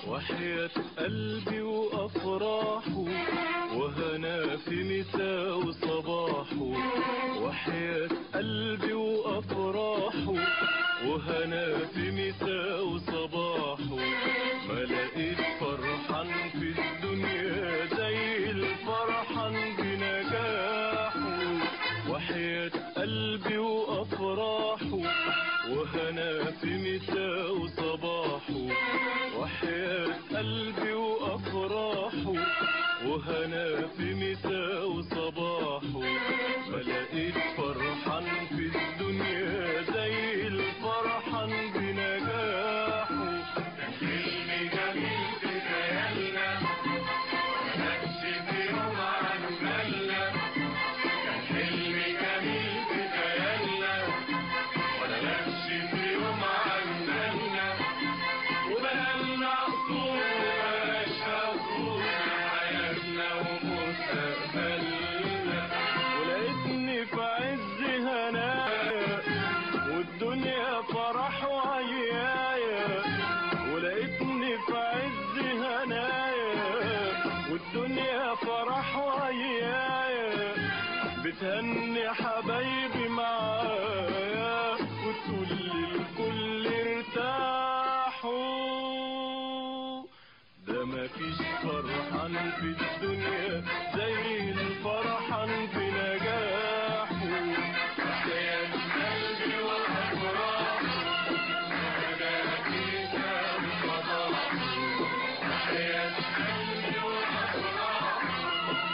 وحياة قلبي وأفراحه وهنا في مساء وصباحه وحياة قلبي وأفراحه وهنا في مساء وصباحه ما لقيت فرحان في الدنيا زي الفرحان بنجاحه وحياة قلبي وأفراحه وهنا في مساء وصباحه وحياة قلبي وأفراحه وهنا في مساء وصباحه ما لقيت فرحان في الدنيا زي الفرحان بنجاحه حلم جميل في خيالنا نكشف يوم عن بالنا كان حلم جميل في خيالنا ولا نكشف يوم عن بالنا وبقالنا قصور وبلاش قصور حياتنا ومستقبلنا ولقيتني في عز هنايا والدنيا فرح وعيايا ولقيتني في عز هنايا والدنيا فرح وعيايا بتهني حبايبي معايا وتقول للكل ارتاحوا ده مفيش فرحان في الدنيا زي الفرحان في نجاحه حياة قلبي وأفراح وناديك بصباح حياة قلبي وأفراح